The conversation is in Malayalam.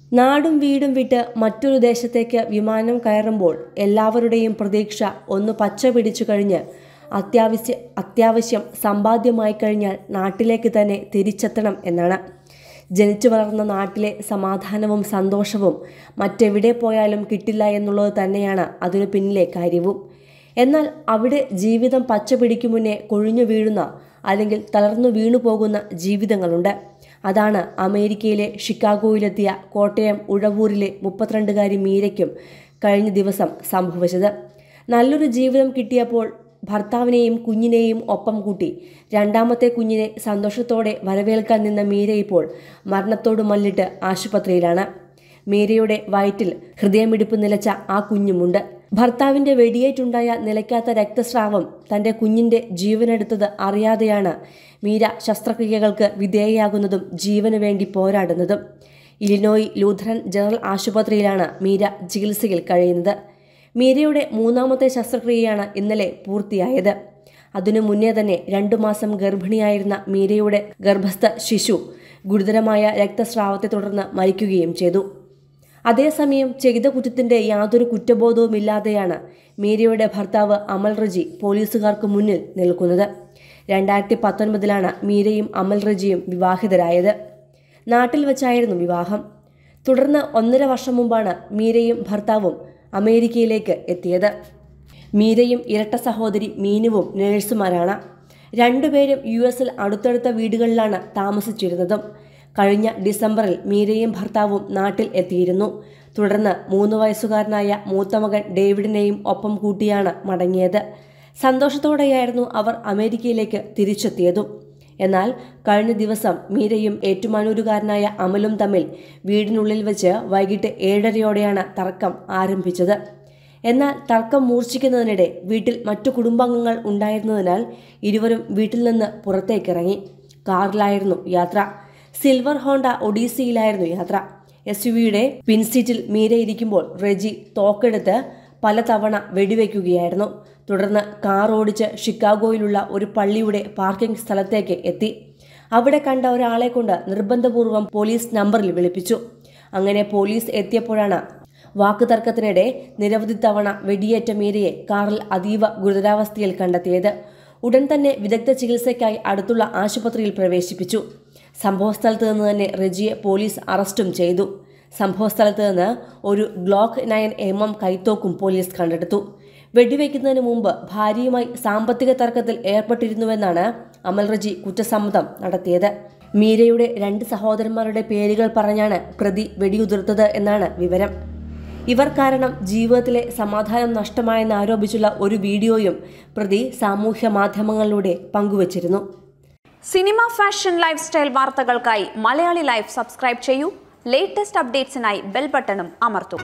നാടും വീടും വിട്ട് മറ്റൊരു ദേശത്തേക്ക് വിമാനം കയറുമ്പോൾ എല്ലാവരുടെയും പ്രതീക്ഷ ഒന്ന് പച്ച പിടിച്ചു കഴിഞ്ഞ് അത്യാവശ്യ അത്യാവശ്യം സമ്പാദ്യമായി കഴിഞ്ഞാൽ നാട്ടിലേക്ക് തന്നെ തിരിച്ചെത്തണം എന്നാണ് ജനിച്ചു വളർന്ന നാട്ടിലെ സമാധാനവും സന്തോഷവും മറ്റെവിടെ പോയാലും കിട്ടില്ല എന്നുള്ളത് തന്നെയാണ് അതിനു പിന്നിലെ കാര്യവും എന്നാൽ അവിടെ ജീവിതം പച്ച പിടിക്കും മുന്നേ കൊഴിഞ്ഞു വീഴുന്ന അല്ലെങ്കിൽ തളർന്നു വീണു പോകുന്ന ജീവിതങ്ങളുണ്ട് അതാണ് അമേരിക്കയിലെ ഷിക്കാഗോയിലെത്തിയ കോട്ടയം ഉഴവൂരിലെ മുപ്പത്തിരണ്ടുകാരി മീരയ്ക്കും കഴിഞ്ഞ ദിവസം സംഭവിച്ചത് നല്ലൊരു ജീവിതം കിട്ടിയപ്പോൾ ഭർത്താവിനെയും കുഞ്ഞിനെയും ഒപ്പം കൂട്ടി രണ്ടാമത്തെ കുഞ്ഞിനെ സന്തോഷത്തോടെ വരവേൽക്കാൻ നിന്ന മീര ഇപ്പോൾ മരണത്തോട് മല്ലിട്ട് ആശുപത്രിയിലാണ് മീരയുടെ വയറ്റിൽ ഹൃദയമിടിപ്പ് നിലച്ച ആ കുഞ്ഞുമുണ്ട് ഭർത്താവിന്റെ വെടിയേറ്റുണ്ടായ നിലയ്ക്കാത്ത രക്തസ്രാവം തന്റെ കുഞ്ഞിന്റെ ജീവനെടുത്തത് അറിയാതെയാണ് മീര ശസ്ത്രക്രിയകൾക്ക് വിധേയയാകുന്നതും ജീവന് വേണ്ടി പോരാടുന്നതും ഇലിനോയ് ലൂഥറൻ ജനറൽ ആശുപത്രിയിലാണ് മീര ചികിത്സയിൽ കഴിയുന്നത് മീരയുടെ മൂന്നാമത്തെ ശസ്ത്രക്രിയയാണ് ഇന്നലെ പൂർത്തിയായത് അതിനു മുന്നേ തന്നെ രണ്ടു മാസം ഗർഭിണിയായിരുന്ന മീരയുടെ ഗർഭസ്ഥ ശിശു ഗുരുതരമായ രക്തസ്രാവത്തെ തുടർന്ന് മരിക്കുകയും ചെയ്തു അതേസമയം ചെയ്ത കുറ്റത്തിന്റെ യാതൊരു കുറ്റബോധവുമില്ലാതെയാണ് മീരയുടെ ഭർത്താവ് അമൽ റജി പോലീസുകാർക്ക് മുന്നിൽ നിൽക്കുന്നത് രണ്ടായിരത്തി പത്തൊൻപതിലാണ് മീരയും അമൽ റജിയും വിവാഹിതരായത് നാട്ടിൽ വച്ചായിരുന്നു വിവാഹം തുടർന്ന് ഒന്നര വർഷം മുമ്പാണ് മീരയും ഭർത്താവും അമേരിക്കയിലേക്ക് എത്തിയത് മീരയും ഇരട്ട സഹോദരി മീനുവും നേഴ്സുമാരാണ് രണ്ടുപേരും യു എസിൽ അടുത്തടുത്ത വീടുകളിലാണ് താമസിച്ചിരുന്നതും കഴിഞ്ഞ ഡിസംബറിൽ മീരയും ഭർത്താവും നാട്ടിൽ എത്തിയിരുന്നു തുടർന്ന് മൂന്ന് വയസ്സുകാരനായ മൂത്തമകൻ ഡേവിഡിനെയും ഒപ്പം കൂട്ടിയാണ് മടങ്ങിയത് സന്തോഷത്തോടെയായിരുന്നു അവർ അമേരിക്കയിലേക്ക് തിരിച്ചെത്തിയതും എന്നാൽ കഴിഞ്ഞ ദിവസം മീരയും ഏറ്റുമാനൂരുകാരനായ അമലും തമ്മിൽ വീടിനുള്ളിൽ വെച്ച് വൈകിട്ട് ഏഴരയോടെയാണ് തർക്കം ആരംഭിച്ചത് എന്നാൽ തർക്കം മൂർച്ഛിക്കുന്നതിനിടെ വീട്ടിൽ മറ്റു കുടുംബാംഗങ്ങൾ ഉണ്ടായിരുന്നതിനാൽ ഇരുവരും വീട്ടിൽ നിന്ന് പുറത്തേക്കിറങ്ങി കാറിലായിരുന്നു യാത്ര സിൽവർ ഹോണ്ട ഒഡീസിയിലായിരുന്നു യാത്ര എസ് യു വിയുടെ പിൻസീറ്റിൽ മീര ഇരിക്കുമ്പോൾ റെജി തോക്കെടുത്ത് പലതവണ വെടിവെക്കുകയായിരുന്നു തുടർന്ന് കാർ ഓടിച്ച് ഷിക്കാഗോയിലുള്ള ഒരു പള്ളിയുടെ പാർക്കിംഗ് സ്ഥലത്തേക്ക് എത്തി അവിടെ കണ്ട ഒരാളെ കൊണ്ട് നിർബന്ധപൂർവ്വം പോലീസ് നമ്പറിൽ വിളിപ്പിച്ചു അങ്ങനെ പോലീസ് എത്തിയപ്പോഴാണ് വാക്കുതർക്കത്തിനിടെ നിരവധി തവണ വെടിയേറ്റ മീരയെ കാറിൽ അതീവ ഗുരുതരാവസ്ഥയിൽ കണ്ടെത്തിയത് ഉടൻ തന്നെ വിദഗ്ധ ചികിത്സയ്ക്കായി അടുത്തുള്ള ആശുപത്രിയിൽ പ്രവേശിപ്പിച്ചു സംഭവസ്ഥലത്ത് നിന്ന് തന്നെ റെജിയെ പോലീസ് അറസ്റ്റും ചെയ്തു സംഭവസ്ഥലത്ത് നിന്ന് ഒരു ഗ്ലോക്ക് നയൻ എം എം കൈത്തോക്കും പോലീസ് കണ്ടെടുത്തു വെടിവെക്കുന്നതിന് മുമ്പ് ഭാര്യയുമായി സാമ്പത്തിക തർക്കത്തിൽ ഏർപ്പെട്ടിരുന്നുവെന്നാണ് അമൽ റജി കുറ്റസമ്മതം നടത്തിയത് മീരയുടെ രണ്ട് സഹോദരന്മാരുടെ പേരുകൾ പറഞ്ഞാണ് പ്രതി വെടിയുതിർത്തത് എന്നാണ് വിവരം ഇവർ കാരണം ജീവിതത്തിലെ സമാധാനം നഷ്ടമായെന്ന് ആരോപിച്ചുള്ള ഒരു വീഡിയോയും പ്രതി സാമൂഹ്യ മാധ്യമങ്ങളിലൂടെ പങ്കുവച്ചിരുന്നു സിനിമ ഫാഷൻ ലൈഫ് സ്റ്റൈൽ വാർത്തകൾക്കായി മലയാളി ലൈഫ് സബ്സ്ക്രൈബ് ചെയ്യൂ ലേറ്റസ്റ്റ് അപ്ഡേറ്റ്സിനായി ബെൽ ബട്ടണും അമർത്തൂ